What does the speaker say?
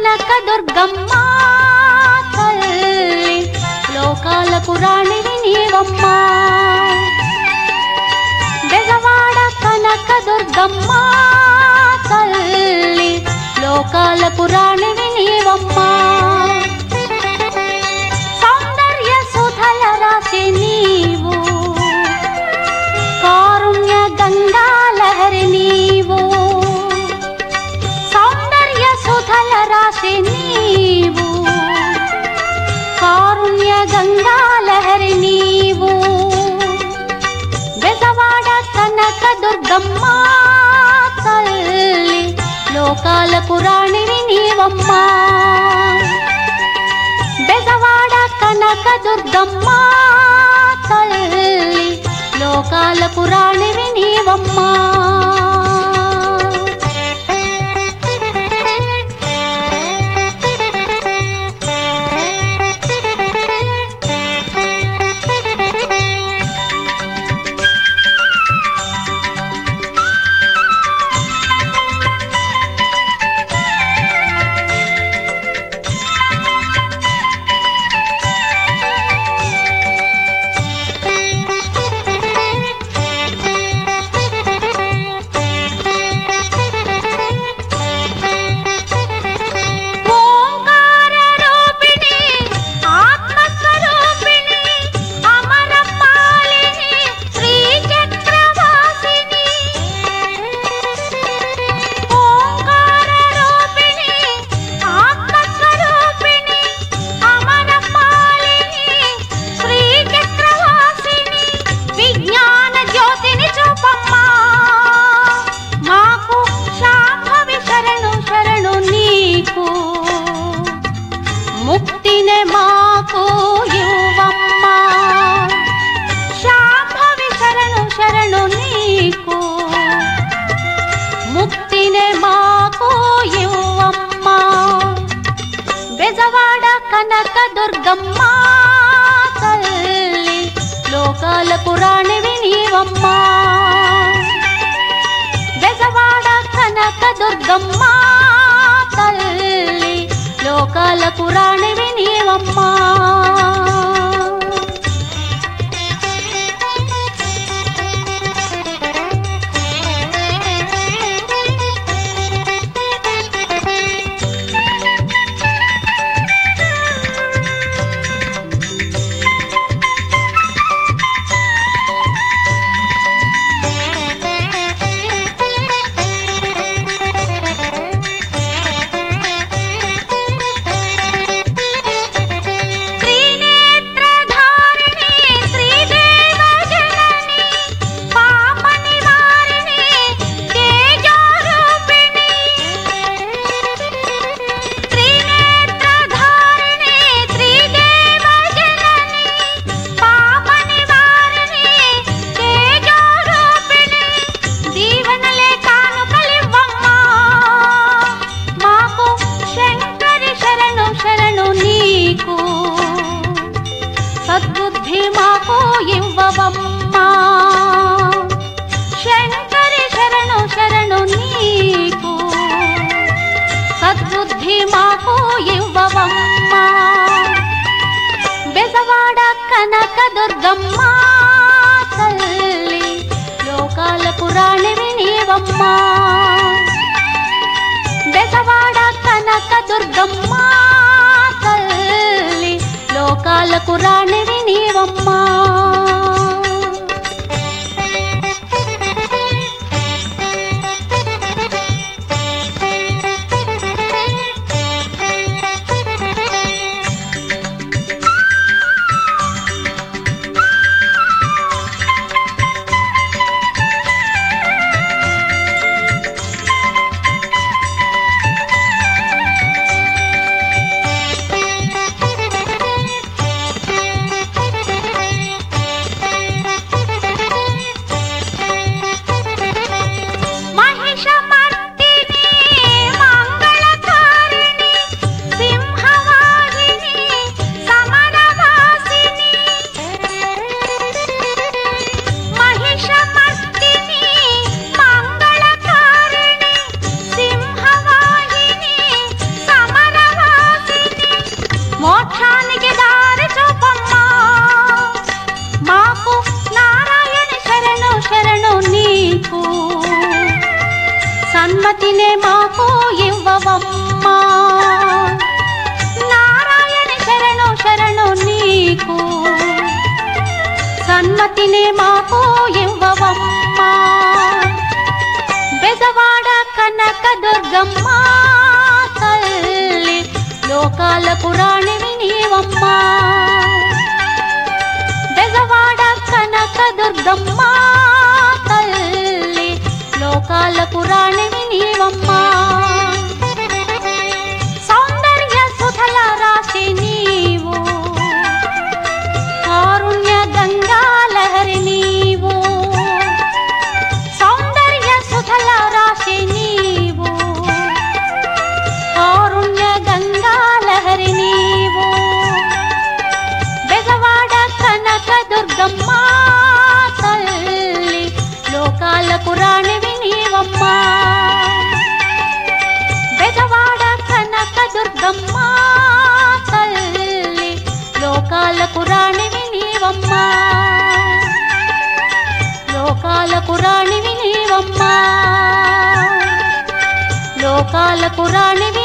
కనక దుర్గమ్మ తల్లి లోకాలకు రాణివి నీవమ్మా బెజవాడ కనక దుర్గమ్మ తల్లి లోకాలకు రాణివి నీవమ్మా సౌందర్య సుధల రాశి నీవు కారుణ్య గంగాలహరి నీవు సౌందర్య సుధల రాశి నీవు కారుణ్య గంగాలహరి నీవు బెజవాడ కనక దుర్గమ్మ తల్లి లోకాలకు రాణివి నీవమ్మా బెజవాడ కనక దుర్గమ్మ తల్లి లోకాలకు రాణివి నీవమ్మా ఓంకార రూపిణి ఆత్మస్వరూపిణి అమరపాలిని శ్రీ చక్రవాసిని ఓంకార రూపిణి ఆత్మస్వరూపిణి అమరపాలిని శ్రీ చక్రవాసిని విజ్ఞాన జ్యోతిని చూపమ్మా మాకు శాంభవి శరణు శరణు నీకు ముక్తినే మాకు యువమ్మా శాంభవి శరణు శరణు నీకు ముక్తినే మాకు యువమ్మా బెజవాడ కనక దుర్గమ్మ తల్లి లోకాలకు రాణివి నీవమ్మా బెజవాడ కనక దుర్గమ్మ తల్లి లోకాలకు రాణివి నీవమ్మా త్రినేత్రధారిణి శ్రీదేవ జనని పాప నివారిణి తేజోరూపిణి త్రినేత్రధారిణి శ్రీదేవ జనని పాప నివారిణి తేజోరూపిణి దీవెనలే కానుకలివ్వమ్మా మాకు శంకరి శరణు శరణు నీకు సద్బుద్ధి మాకు ఇవ్వవమ్మా శంకరి శరణు శరణు నీకు సద్బుద్ధి మాకు ఇవ్వవమ్మా బెజవాడ కనక దుర్గమ్మ తల్లి లోకాలకు రాణివి నీవమ్మా బెజవాడ కనక దుర్గమ్మ తల్లి లోకాలకు రాణివి నీవమ్మా సన్మతినే మాకు ఇవ్వవమ్మా నారాయణ శరణు శరణు నీకు సన్మతినే మాకు ఇవ్వవమ్మా బెజవాడ కనక దుర్గమ్మ తల్లి లోకాలకు రాణివి నీవమ్మా బెజవాడ కనక దుర్గమ్మ తల్లి లోకాలకు రాణివి నీవమ్మా సౌందర్య సుధల రాశి నీవు కారుణ్య గంగా లహరి నీవు సౌందర్య సుధల రాశి నీవు కారుణ్య గంగా లహరి నీవు బెజవాడ కనక దుర్గమ్మ తల్లి లోకాలకు రాణివి నీవమ్మా బెజవాడ కనక దుర్గమ్మ తల్లి లోకాలకు రాణివి నీవమ్మా లోకాలకు రాణివి నీవమ్మా లోకాలకు రాణివి